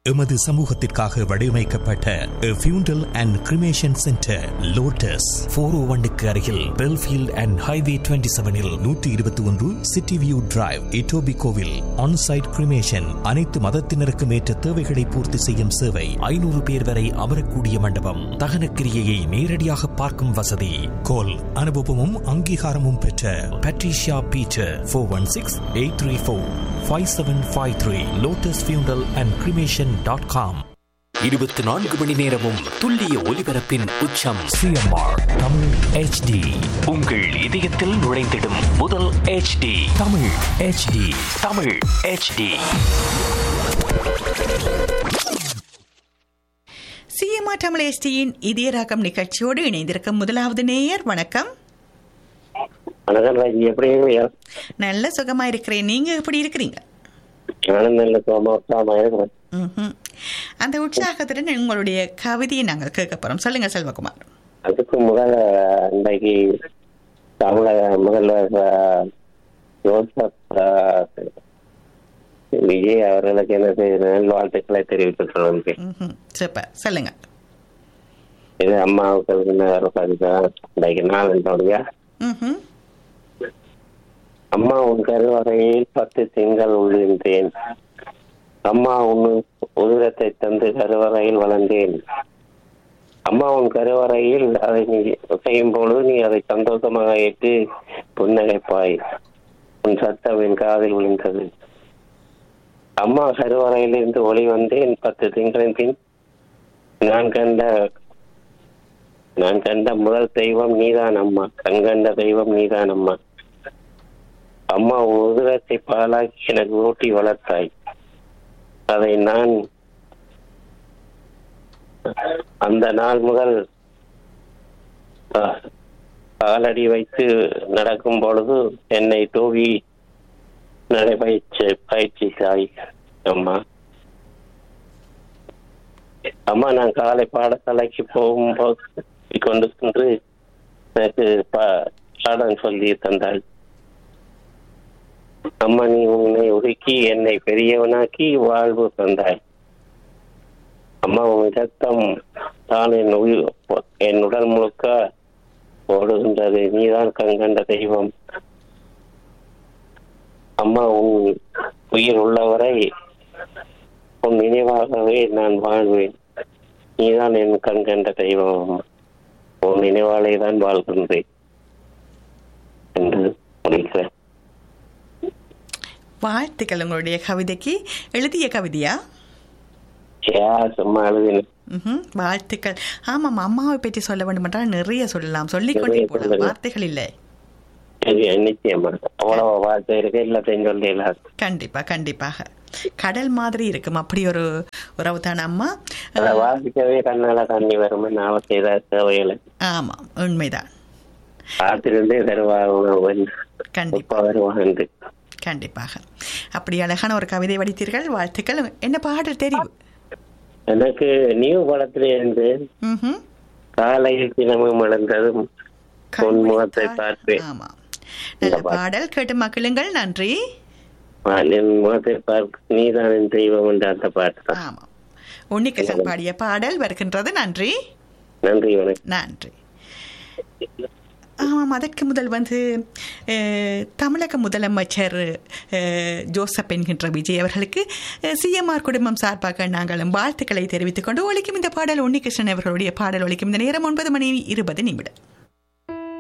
எமது சமூகத்திற்காக வடிவமைக்கப்பட்ட funeral and cremation centre lotus four O ஒன்னுக்கு அருகில் பெல்ஃபீல்ட் அண்ட் ஹைவே டுவெண்ட்டி செவனில் நூற்றி இருபத்தி ஒன்று சிட்டி வியூ டிரைவ் இட்டோபி கோவில் ஆன்சைட் கிரிமேஷன் அனைத்து மதத்தினருக்கும் ஏற்ற தேவைகளை பூர்த்தி செய்யும் சேவை ஐநூறு பேர் வரை அமரக்கூடிய மண்டபம் தகன கிரியையை நேரடியாக பார்க்கும் வசதி கோல் அனுபவமும் அங்கீகாரமும் பெற்ற Patricia Peter four one six eight three four five seven five three lotus funeral and cremation dot com இருபத்தி நான்கு மணி நேரமும் துல்லிய ஒலிபரப்பின் உச்சம் சிஎம்ஆர் தமிழ் ஹெச்டி உங்கள் இதயத்தில் நுழைந்திடும் முதல் HD Tamil HD Tamil HD சிஎம்ஆ தமிழ் எஸ்டியின் இதய ராகம் நிகழ்ச்சியோடு இணைந்திருக்கும் முதலாவது நேயர் வணக்கம் வணக்கம் ராஜி எப்படி இருக்கீங்க நல்ல சுகமா இருக்கிறேன் நீங்க எப்படி இருக்கிறீங்க நானும் நல்ல சுகமா உற்சாகமா இருக்கிறேன் ம்ஹும். அந்த உற்சாகத்துடன் உங்களுடைய கவிதையை நாங்கள் கேட்க போறோம் சொல்லுங்க செல்வகுமார் அதுக்கு முதல்ல இன்றைக்கு தமிழக முதல்வர் அஹ், ஜோசப் அஹ், விஜய் அவர்களுக்கு என்ன செய்ய நல்வாழ்த்துக்களை தெரிவித்துக் கொள்கிறேன் ம்ஹும். சூப்பர் சொல்லுங்க இது அம்மாவுக்கு என்ன பதிக்கா இன்றைக்கு நாள் என்னுடைய ம்ஹும். அம்மா உன் கருவறையில் பத்து திங்கள் உள்ளிருந்தேன் அம்மா உன் உதிரத்தை தந்து கருவறையில் வளர்ந்தேன் அம்மா உன் கருவறையில் அதை நீ செய்யும் பொழுது நீ அதை சந்தோஷமாக ஏற்று புன்னகைப்பாய் உன் சத்தம் என் காதில் விழுந்தது அம்மா கருவறையிலிருந்து ஒளி வந்தேன் பத்து திங்களின் பின் நான் கண்ட நான் கண்ட முதல் தெய்வம் நீதான் அம்மா கண்கண்ட தெய்வம் நீதான் அம்மா அம்மா உன் உதிரத்தை பாலாக்கி எனக்கு ஊட்டி வளர்த்தாய் அதை நான் அந்த நாள் முதல் அஹ், காலடி வைத்து நடக்கும் பொழுது என்னை தூவி நடைபயிற்சி பயிற்சி சாய் அம்மா அம்மா நான் காலை பாடசாலைக்கு போகும்போது கொண்டு சென்று எனக்கு பா- பாடம் சொல்லி தந்தாள் அம்மா நீ உன்னை ஒதுக்கி என்னை பெரியவனாக்கி வாழ்வு தந்தாய் அம்மா உன் ரத்தம் தான் என் உயிர் என் உடல் முழுக்க ஓடுகின்றது நீதான் கண்கண்ட தெய்வம் அம்மா உன் உயிர் உள்ளவரை உன் நினைவாகவே நான் வாழ்வேன் நீதான் என் கண்கண்ட தெய்வம் அம்மா. உன் நினைவாலே தான் வாழ்கின்றேன் என்று முடிக்கிறேன் வாழ்த்துக்கள் உங்களுடைய கவிதைக்கு எழுதிய கவிதையா யா சும்மா எழுதினேன் ம்ஹும். வாழ்த்துக்கள் ஆமாம் அம்மாவை பற்றி சொல்ல வேண்டும் என்றால் நிறைய சொல்லலாம் சொல்லிக்கொண்டே நிறைய போகலாம் சொல்லலாம். வார்த்தைகள் இல்லை சரி நிச்சயமா அவ்வளவு வார்த்தை இருக்கு எல்லாத்தையும் சொல்லிடலாம் கண்டிப்பா கண்டிப்பாக கடல் மாதிரி இருக்கும் அப்படி ஒரு உறவு தான் அம்மா அதை வாசிக்கவே கண்ணால தண்ணி வரும் நான் செய்த தேவையில்லை ஆமாம் உண்மைதான் காத்திருந்தே தருவா உணவு கண்டிப்பா எப்ப வருவான் கண்டிப்பாக அப்படி அழகான ஒரு கவிதை வடித்தீர்கள் வாழ்த்துக்கள் என்ன பாடல் தெரியும் எனக்கு நியூ படத்துல இருந்து ம்ஹும். காலையில் தினமும் இழந்ததும் உன் முகத்தை பார்ப்பேன் ஆமா நல்ல பாடல் கேட்டு மகிழுங்கள் நன்றி என் முகத்தை பார்க்க நீதான் என் தெய்வம் என்ற அந்த பாட்டு தான் ஆமா உன்னிகிருஷ்ணன் பாடிய பாடல் வருகின்றது நன்றி நன்றி வணக்கம் நன்றி ஆமாம் அதற்கு முதல் வந்து அஹ், தமிழக முதலமைச்சர் அஹ், ஜோசப் என்கின்ற விஜய் அவர்களுக்கு சிஎம்ஆர் குடும்பம் சார்பாக நாங்களும் வாழ்த்துக்களை தெரிவித்துக் கொண்டு ஒழிக்கும் இந்த பாடல் உன்னிகிருஷ்ணன் அவர்களுடைய பாடல் ஒழிக்கும் இந்த நேரம் ஒன்பது மணி இருபது நிமிடம்